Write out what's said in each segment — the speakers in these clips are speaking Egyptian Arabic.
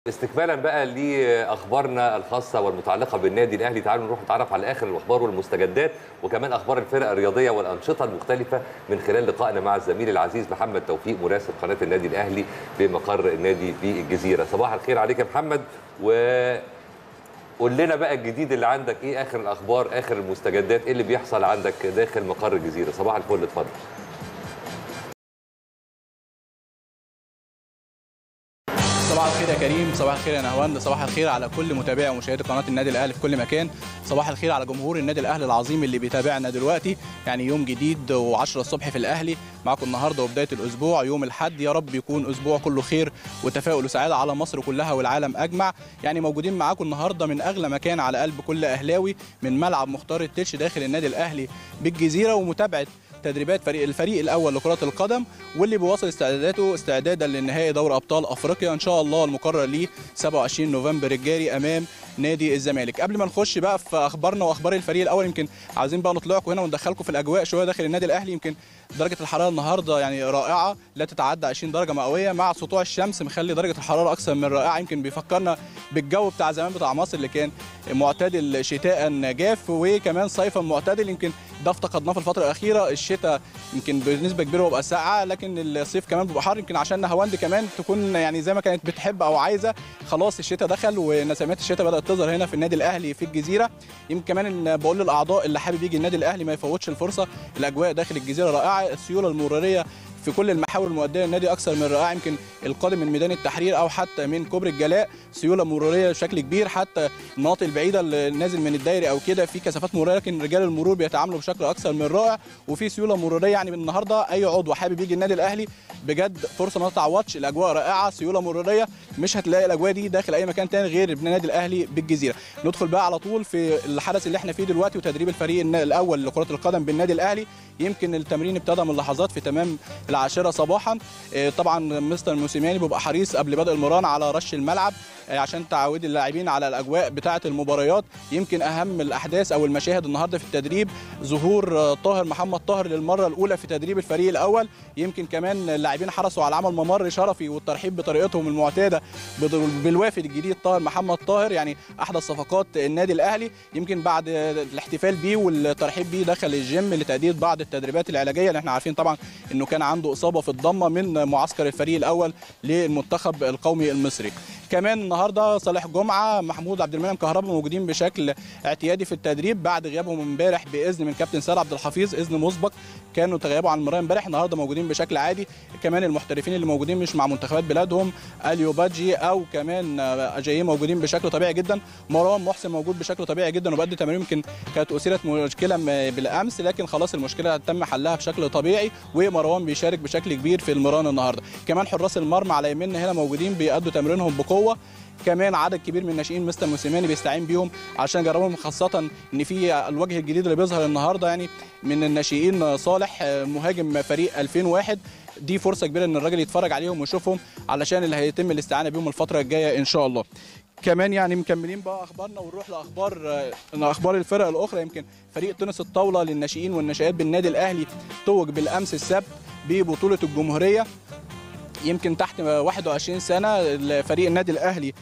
استكمالا بقى لاخبارنا الخاصه والمتعلقه بالنادي الاهلي تعالوا نروح نتعرف على اخر الاخبار والمستجدات وكمان اخبار الفرق الرياضيه والانشطه المختلفه من خلال لقائنا مع الزميل العزيز محمد توفيق مراسل قناه النادي الاهلي بمقر النادي في الجزيره صباح الخير عليك يا محمد و قول لنا بقى الجديد اللي عندك ايه اخر الاخبار اخر المستجدات ايه اللي بيحصل عندك داخل مقر الجزيره صباح الفل اتفضل صباح الخير يا كريم صباح الخير يا نهواند صباح الخير على كل متابعي ومشاهدي قناه النادي الاهلي في كل مكان صباح الخير على جمهور النادي الاهلي العظيم اللي بيتابعنا دلوقتي يعني يوم جديد و10 الصبح في الاهلي معاكم النهارده وبدايه الاسبوع يوم الاحد يا رب يكون اسبوع كله خير وتفاؤل وسعاده على مصر كلها والعالم اجمع يعني موجودين معاكم النهارده من اغلى مكان على قلب كل اهلاوي من ملعب مختار التتش داخل النادي الاهلي بالجزيره ومتابعه تدريبات فريق الفريق الاول لكره القدم واللي بيواصل استعداداته استعدادا للنهائي دوري ابطال افريقيا ان شاء الله المقرر ليه 27 نوفمبر الجاري امام نادي الزمالك قبل ما نخش بقى في اخبارنا واخبار الفريق الاول يمكن عايزين بقى نطلعكم هنا وندخلكم في الاجواء شويه داخل النادي الاهلي يمكن درجه الحراره النهارده يعني رائعه لا تتعدى 20 درجه مئويه مع سطوع الشمس مخلي درجه الحراره اكثر من رائعه يمكن بيفكرنا بالجو بتاع زمان بتاع مصر اللي كان معتدل شتاء جاف وكمان صيفا معتدل يمكن ده افتقدناه في الفتره الاخيره الشتاء يمكن بنسبه كبيره بيبقى ساقعه لكن الصيف كمان بيبقى حر يمكن عشان نهاوند كمان تكون يعني زي ما كانت بتحب او عايزه خلاص الشتاء دخل ونسمات الشتاء بدات تظهر هنا في النادي الاهلي في الجزيره يمكن كمان بقول للاعضاء اللي حابب يجي النادي الاهلي ما يفوتش الفرصه الاجواء داخل الجزيره رائعه السيوله المروريه في كل المحاور المؤديه للنادي اكثر من رائع يمكن القادم من ميدان التحرير او حتى من كوبري الجلاء سيوله مروريه بشكل كبير حتى المناطق البعيده اللي نازل من الدايري او كده في كثافات مروريه لكن رجال المرور بيتعاملوا بشكل اكثر من رائع وفي سيوله مروريه يعني من النهارده اي عضو حابب يجي النادي الاهلي بجد فرصه ما تتعوضش الاجواء رائعه سيوله مروريه مش هتلاقي الاجواء دي داخل اي مكان تاني غير النادي الاهلي بالجزيره ندخل بقى على طول في الحدث اللي احنا فيه دلوقتي وتدريب الفريق الاول لكره القدم بالنادي الاهلي يمكن التمرين ابتدى من لحظات في تمام العاشره صباحا طبعا مستر موسيماني بيبقى حريص قبل بدء المران على رش الملعب عشان تعويد اللاعبين على الاجواء بتاعه المباريات يمكن اهم الاحداث او المشاهد النهارده في التدريب ظهور طاهر محمد طاهر للمره الاولى في تدريب الفريق الاول يمكن كمان اللاعبين حرصوا على عمل ممر شرفي والترحيب بطريقتهم المعتاده بالوافد الجديد طاهر محمد طاهر يعني احدث صفقات النادي الاهلي يمكن بعد الاحتفال بيه والترحيب بيه دخل الجيم لتاديه بعض التدريبات العلاجيه اللي احنا عارفين طبعا انه كان عنده اصابه في الضمه من معسكر الفريق الاول للمنتخب القومي المصري كمان النهارده صالح جمعه محمود عبد المنعم كهربا موجودين بشكل اعتيادي في التدريب بعد غيابهم امبارح باذن من كابتن سيد عبد الحفيظ اذن مسبق كانوا تغيبوا عن المباراه امبارح النهارده موجودين بشكل عادي كمان المحترفين اللي موجودين مش مع منتخبات بلادهم اليو بادجي او كمان اجاييه موجودين بشكل طبيعي جدا مروان محسن موجود بشكل طبيعي جدا وبقد تمرين يمكن كانت اثيرت مشكله بالامس لكن خلاص المشكله تم حلها بشكل طبيعي ومروان بيشارك بشكل كبير في المران النهارده كمان حراس المرمى على يميننا هنا موجودين بيأدوا تمرينهم بقوه كمان عدد كبير من الناشئين مستر موسيماني بيستعين بيهم عشان يجربهم خاصه ان في الوجه الجديد اللي بيظهر النهارده يعني من الناشئين صالح مهاجم فريق 2001 دي فرصه كبيره ان الراجل يتفرج عليهم ويشوفهم علشان اللي هيتم الاستعانه بيهم الفتره الجايه ان شاء الله كمان يعني مكملين بقى اخبارنا ونروح لاخبار اخبار الفرق الاخرى يمكن فريق تنس الطاوله للناشئين والناشئات بالنادي الاهلي توج بالامس السبت ببطوله الجمهوريه يمكن تحت 21 سنه فريق النادي الاهلي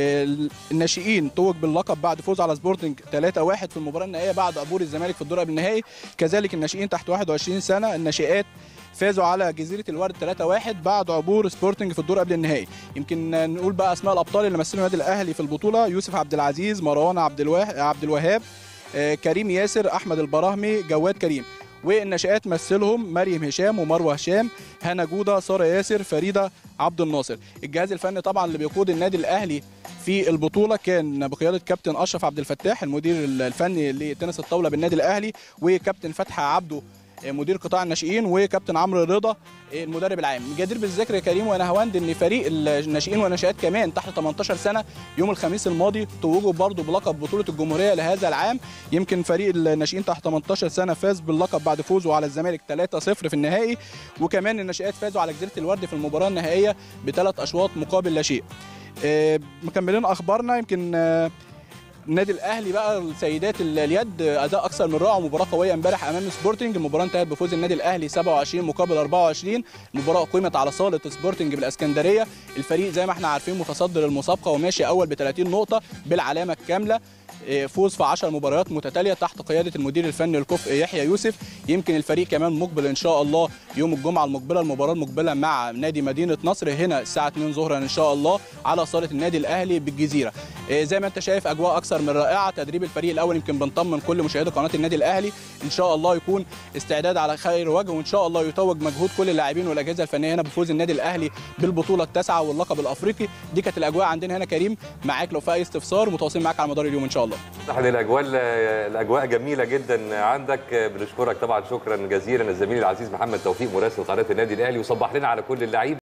الناشئين توج باللقب بعد فوز على سبورتنج 3-1 في المباراه النهائيه بعد عبور الزمالك في الدور قبل النهائي كذلك الناشئين تحت 21 سنه الناشئات فازوا على جزيره الورد 3-1 بعد عبور سبورتنج في الدور قبل النهائي يمكن نقول بقى اسماء الابطال اللي مثلوا النادي الاهلي في البطوله يوسف عبد العزيز مروان عبد الوهاب عبد الوهاب كريم ياسر احمد البراهمي جواد كريم والناشئات مثلهم مريم هشام ومروه هشام هنا جوده ساره ياسر فريده عبد الناصر الجهاز الفني طبعا اللي بيقود النادي الاهلي في البطوله كان بقياده كابتن اشرف عبد الفتاح المدير الفني لتنس الطاوله بالنادي الاهلي وكابتن فتحي عبده مدير قطاع الناشئين وكابتن عمرو رضا المدرب العام جدير بالذكر يا كريم ونهواند ان فريق الناشئين والناشئات كمان تحت 18 سنه يوم الخميس الماضي توجوا برضه بلقب بطوله الجمهوريه لهذا العام يمكن فريق الناشئين تحت 18 سنه فاز باللقب بعد فوزه على الزمالك 3-0 في النهائي وكمان الناشئات فازوا على جزيره الورد في المباراه النهائيه بثلاث اشواط مقابل لا شيء مكملين اخبارنا يمكن النادي الاهلي بقى السيدات ال- اليد اداء اكثر من رائع مباراه قويه امبارح امام سبورتنج المباراه انتهت بفوز النادي الاهلي 27 مقابل 24 المباراه قيمت على صاله سبورتنج بالاسكندريه الفريق زي ما احنا عارفين متصدر المسابقه وماشي اول ب 30 نقطه بالعلامه الكامله إيه، فوز في 10 مباريات متتاليه تحت قياده المدير الفني الكفء يحيى يوسف يمكن الفريق كمان مقبل ان شاء الله يوم الجمعه المقبله المباراه المقبله مع نادي مدينه نصر هنا الساعه 2 ظهرا ان شاء الله على صاله النادي الاهلي بالجزيره إيه، زي ما انت شايف اجواء اكثر من رائعه تدريب الفريق الاول يمكن بنطمن كل مشاهدي قناه النادي الاهلي ان شاء الله يكون استعداد على خير وجه وان شاء الله يتوج مجهود كل اللاعبين والاجهزه الفنيه هنا بفوز النادي الاهلي بالبطوله التاسعه واللقب الافريقي دي كانت الاجواء عندنا هنا كريم معاك لو في اي استفسار متواصلين معاك على مدار اليوم ان شاء الله احد الاجواء الاجواء جميله جدا عندك بنشكرك طبعا شكرا جزيلا الزميل العزيز محمد توفيق مراسل قناه النادي الاهلي وصبح لنا على كل اللعيبه